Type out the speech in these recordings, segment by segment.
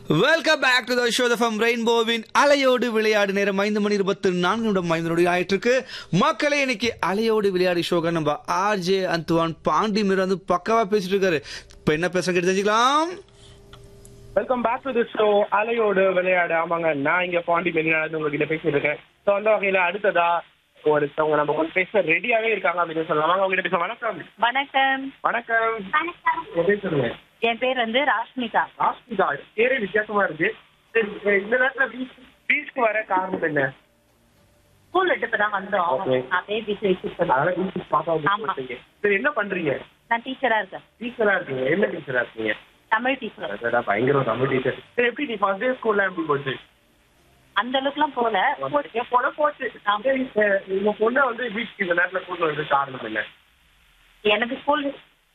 Welcome back to the show from ரெயின்போவின் அலையோடு விளையாடு நேரம் ஐந்து மணி இருபத்தி நான்கு நிமிடம் ஐந்து நொடி ஆயிட்டு இருக்கு மக்களே இன்னைக்கு அலையோடு விளையாடு ஷோக நம்ம ஆர்ஜே அந்துவான் பாண்டி மீர் வந்து பக்காவா பேசிட்டு இருக்காரு இப்ப என்ன பேச கேட்டு தெரிஞ்சுக்கலாம் welcome back to the show அலையோடு விளையாடு ஆமாங்க நான் இங்க பாண்டி வெளிநாடு உங்ககிட்ட பேசிட்டு இருக்கேன் ஸோ அந்த வகையில அடுத்ததா ஒருத்தவங்க நம்ம கூட பேச ரெடியாவே இருக்காங்க அப்படின்னு சொல்லலாம் வாங்க உங்ககிட்ட பேச வணக்கம் வணக்கம் வணக்கம் உங்க பேர் சொல்லுங்க என் பேர் வந்து ராஷ்மிகா ராஷ்மிகா பேரே வித்தியாசமா இருக்கு சரி இந்த நேரத்துல பீச் பீச்சுக்கு வர காரணம் என்ன ஸ்கூல் விட்டு இப்பதான் வந்தோம் Okay. அதே பீச் வச்சுட்டு அதனால பீச்சுக்கு பார்க்க ஆமா. வந்து சரி என்ன பண்றீங்க நான் டீச்சரா இருக்கேன் டீச்சரா இருக்கீங்க என்ன டீச்சரா இருக்கீங்க தமிழ் டீச்சர் அதான் பயங்கர தமிழ் டீச்சர் சரி எப்படி நீ ஃபர்ஸ்ட் டே ஸ்கூல்ல எப்படி போச்சு அந்த அளவுக்குலாம் போல போச்சு போல போச்சு சரி, அஹ், உங்க பொண்ணை வந்து பீச்சுக்கு இந்த நேரத்துல கூட்டு வந்து காரணம் என்ன எனக்கு ஸ்கூல்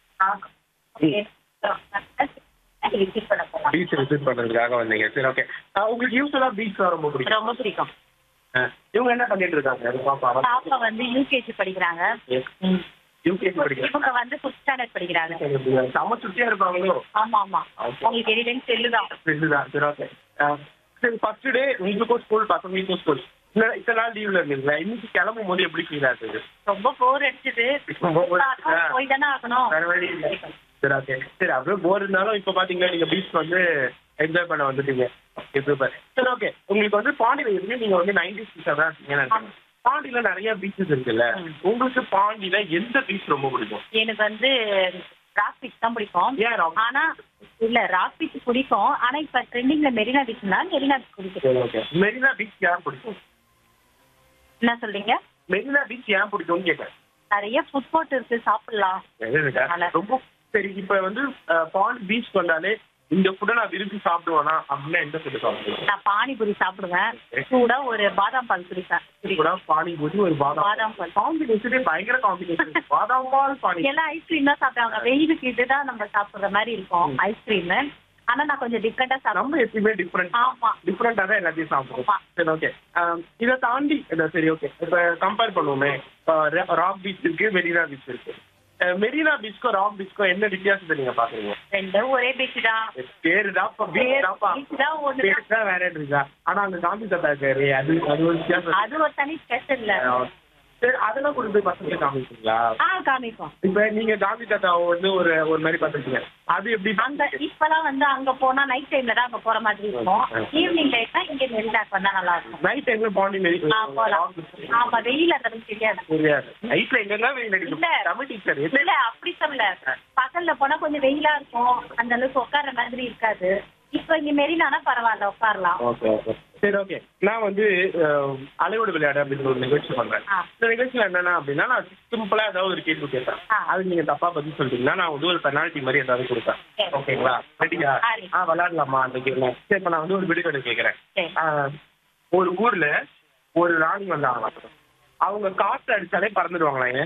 விசிட் பண்ண போலாம் பீச் விசிட் பண்றதுக்காக வந்தீங்க சரி ஓகே உங்களுக்கு யூஸ்வலா பீச் ரொம்ப பிடிக்கும் ரொம்ப பிடிக்கும் அஹ், இவங்க என்ன பண்ணிட்டு இருக்காங்க அது பாப்பா பாப்பா வந்து யூகேஜி படிக்கிறாங்க ம். யூகேஜி படிக்கிறேன் இவங்க வந்து ஃபிஃப்த் ஸ்டாண்டர்ட் படிக்கிறாங்க செம்ம சுட்டியா இருப்பாங்களோ ஆமா ஆமா Okay. உங்களுக்கு எரிடன் செல்லுதான் இதுதான் சரி ஓகே சரி ஃபர்ஸ்ட் டே உங்களுக்கும் ஸ்கூல் பசங்களுக்கும் ஸ்கூல் இத்தனை நாள் லீவ்ல இருந்தீங்களா இன்னைக்கு கிளம்பும் போது எப்படி ஃபீல் ஆகுது ரொம்ப போர் அடிச்சது ரொம்ப bore அடிச்சதா? போய் தானே ஆகணும் வேற வழி இல்ல. சரி ஓகே சரி அப்படியே போர் இருந்தாலும் இப்ப பாத்தீங்கன்னா நீங்க பீச் வந்து என்ஜாய் பண்ண வந்துட்டீங்க ஓகே சூப்பர் சரி ஓகே உங்களுக்கு வந்து பாண்டியில இருந்து நீங்க வந்து நைன்டி சிக்ஸ் தான் இருக்கீங்கன்னு நினைக்கிறேன் பாண்டியில நிறைய பீச்சஸ் இருக்குல்ல உங்களுக்கு பாண்டியில எந்த பீச் ரொம்ப பிடிக்கும் எனக்கு வந்து ராக் பீச் தான் பிடிக்கும் ஏன் ராக்? ஆனா இல்ல ராக் பீச் பிடிக்கும் ஆனா இப்ப ட்ரெண்டிங்ல மெரினா பீச்னா மெரினா பீச் பிடிக்கும் சரி ஓகே மெரினா பீச் ஏன் பிடிக்கும் என்ன சொல்றீங்க மெரினா பீச் ஏன் பிடிக்கும்னு கேட்டேன் நிறைய ஃபுட் கோர்ட் இருக்கு சாப்பிடலாம் எது இருக்கா? நல்லா. ரொம்ப சரி இப்ப வந்து பாண்ட் பீச் வந்தாலே இந்த ஃபுட்டை நான் விரும்பி சாப்பிடுவேனா அப்படின்னா எந்த ஃபுட்டு சாப்பிடுவேன் நான் பானிபூரி சாப்பிடுவேன் சூடா ஒரு பாதாம் பால் குடிப்பேன் கூட பானிபூரி ஒரு பாதாம் பாதாம் பால் காம்பினேஷனே பயங்கர காம்பினேஷன் பாதாம் பால் பானி எல்லாம் ஐஸ்கிரீம் தான் சாப்பிடுவாங்க வெயிலுக்கு இதுதான் நம்ம சாப்பிடுற மாதிரி இருக்கும் ஐஸ்கிரீம் ஆனா நான் கொஞ்சம் டிஃப்ரெண்டா சாப்பிடுவேன் நம்ம எப்பயுமே டிஃப்ரெண்ட் ஆமா டிஃப்ரெண்டா தான் எல்லாத்தையும் சாப்பிடுவோம் ஆமா. சரி ஓகே இதை தாண்டி இந்த சரி ஓகே இப்ப கம்பேர் பண்ணுவோமே ராக் பீச் இருக்கு மெரினா பீச் இருக்கு அஹ், மெரினா பீச்க்கும் ராக் பீச்க்கும் என்ன வித்தியாசத்தை நீங்க பாக்குறீங்க ரெண்டும் ஒரே பீச் தான் பேரு தாப்பா பீச் தாப்பா beach தான் ஒண்ணு பேரு தான் வேற இருக்கா ஆனா அங்க காந்தி தாத்தா இருக்காரு அது அது ஒரு வித்தியாசம் அது ஒரு தனி ஸ்பெஷல்ல சரி அதெல்லாம் கொண்டு போய் பசங்க காமிப்பீங்களா ஆ காமிப்போம் இப்ப நீங்க காந்தி தாத்தா வந்து ஒரு ஒரு மாதிரி பாத்துருக்கீங்க அது எப்படி அங்க இப்பெல்லாம் வந்து அங்க போனா நைட் டைம்ல தான் அங்க போற மாதிரி இருக்கும் ஈவினிங் டைம்னா இங்க மெரினாக்கு வந்தா நல்லா இருக்கும் நைட் டைம்ல பாண்டி மாரி ஆ, போலாம். ஆமா வெயில் அந்த அளவுக்கு தெரியாது தெரியாது நைட்ல எங்கெல்லாம் வெயில் இல்ல. அடிக்கும் தமிழ் டீச்சர் இல்ல அப்படி சொல்லல பகல்ல போனா கொஞ்சம் வெயிலா இருக்கும் அந்த அளவுக்கு உட்கார்ற மாதிரி இருக்காது இப்ப இங்க மெரினானா பரவாயில்ல உட்காரலாம் ஓகே ஓகே சரி ஓகே நான் வந்து அஹ், அலையோடு விளையாடு அப்படின்னு ஒரு நிகழ்ச்சி பண்றேன் ஆ. இந்த நிகழ்ச்சியில என்னன்னா அப்படின்னா நான் சிம்பிளா ஏதாவது ஒரு கேள்வி கேட்பேன் ஆ. அது நீங்க தப்பா பதில் சொல்லிட்டீங்கன்னா நான் வந்து ஒரு பெனால்ட்டி மாதிரி ஏதாவது கொடுப்பேன் சரி. ஓகேங்களா ரெடியா சரி. ஆ விளையாடலாமா அந்த கேள்வி சரி இப்ப நான் வந்து ஒரு விடுகதை கேட்கறேன் சரி. ஆஹ், ஒரு ஊர்ல ஒரு ராணி வந்தாங்க அவங்க காத்து அடிச்சாலே பறந்துடுவாங்களா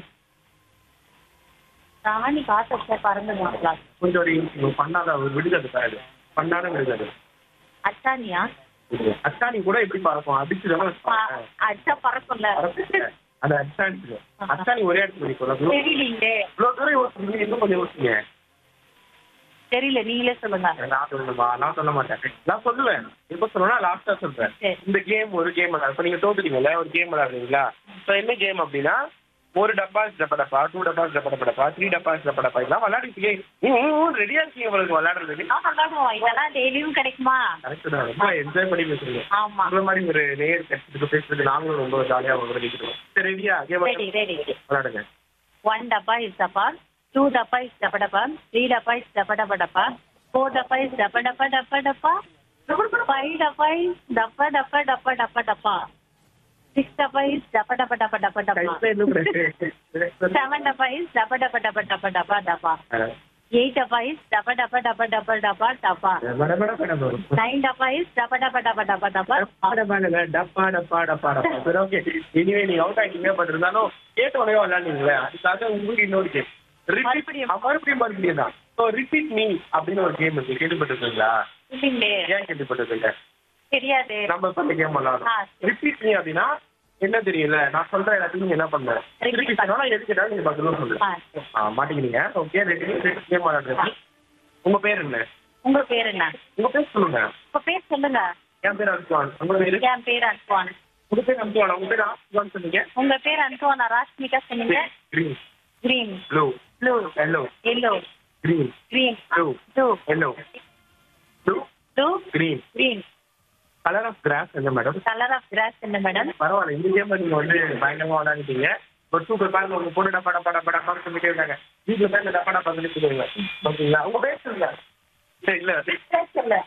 ராணி காத்த பறந்துடுவாங்களா கொஞ்சம் ஒரு ஒரு பண்ணாத ஒரு விடுகதை சார் பண்ணாத விடுகதை அச்சானியா அச்சாணி கூட எப்படி பறக்கும் அடிச்சுதான் ப- அச்சா பறக்கும்ல அந்த அச்சாணி அச்சாணி ஒரே இடத்துல நிற்கும் தெரியலீங்களே இவ்வளவு தூரம் யோசிச்சு இன்னும் கொஞ்சம் யோசிங்க தெரியல நீங்களே சொல்லுங்க நான் சொல்லணுமா நான் சொல்ல மாட்டேன் நான் சொல்லுவேன் எப்ப சொல்லணும்னா லாஸ்டா சொல்றேன் சரி. இந்த கேம் ஒரு கேம் விளையாடு இப்ப நீங்க தோத்துட்டீங்கல்ல ஒரு கேம் விளையாடுறீங்களா இப்போ என்ன கேம் அப்படின்னா ஒரு டப்பா டப்பா டப்பா டூ டப்பா டப்பா டப்பா டப்பா த்ரீ டப்பா டப்பா டப்பா இதெல்லாம் விளையாடிட்டு ரெடியா இருக்கீங்க உங்களுக்கு விளையாடுறதுக்கு நான் விளையாடுவோம் இதெல்லாம் டெய்லியும் கிடைக்குமா கரெக்ட் தான் ரொம்ப என்ஜாய் பண்ணி பேசுறீங்க ஆமா அந்த மாதிரி ஒரு நேர் கட்சிக்கு பேசுறது நாங்களும் ரொம்ப ஜாலியா விளையாடிக்கிறோம் சரி ரெடியா கேம் ரெடி ரெடி விளையாடுங்க One dabba is dabba, two dabba is dabba dabba, three dabba is dabba dabba dabba, four dabba is dabba dabba dabba dabba, five dabba is dabba dabba dabba dabba dabba, six dabba is dabba dabba dabba dabba dabba, கையில இன்னும் பிரச்சனை. seven dabba is dabba dabba dabba dabba dabba dabba, eight dabba is dabba dabba dabba dabba dabba dabba, பட பட பட வரும். nine dabba is dabba dabba dabba dabba dabba, டப்பா டப்பானுங்க, டப்பா டப்பா டப்பா டப்பா. சரி, okay. இனிமே நீங்க out ஆயிட்டீங்க, but இருந்தாலும் கேட்ட உடனே விளையாடுனீங்களே, அதுக்காக உங்களுக்கு இன்னொரு game. Repeat- மறுபடியும். ஆ, மறுபடியும் மறுபடியும் தான். So, repeat me அப்படின்னு ஒரு கேம் இருக்கு கேள்விப்பட்டிருக்கீங்களா இல்லைங்களே ஏன் கேள்விப்பட்டிருக்கீங்க தெரியாது நம்ம இப்ப அந்த கேம் விளையாடுறோம் ஆ, சரி. ரிப்பீட் மீ அப்படின்னா என்ன தெரியல நான் சொல்ற எல்லாத்தையும் நீங்க என்ன பண்ண Repeat திருப்பி சொன்னா எது கேட்டாலும் நீங்க பதிலும் ஆ, சொல்லுங்க சரி. ஆ, மாட்டிக்கினீங்க ஓகே ரெண்டு கேம் விளையாடுறது உங்க பேர் என்ன உங்க பேர் என்ன உங்க பேர் சொல்லுங்க உங்க பேர் சொல்லுங்க என் பேர் அன்சுவான் உங்க பேரு என் பேர் அன்சுவான் உங்க பேர் அன்சுவானா உங்க பேர் அன்சுவான் சொன்னீங்க உங்க பேர் அன்சுவானா ராஷ்மிகா சொன்னீங்க green green blue blue yellow yellow green green blue blue yellow blue blue green green colour of grass என்ன மேடம் கலர் ஆஃப் கிராஸ் என்ன மேடம் பரவாயில்ல இந்த கேம் நீங்க வந்து பயங்கரமா விளையாடிட்டீங்க ஒரு சூப்பர் பாருங்க உங்க பொண்ணு டப்பா டப்பா டப்பா டப்பா சொல்லிட்டே இருக்காங்க வீட்டுல தான் இந்த டப்பா டப்பா சொல்லி சொல்லுங்க ஓகேங்களா உங்க பேர் சொல்லுங்க இல்ல இல்ல பேர் சொல்லு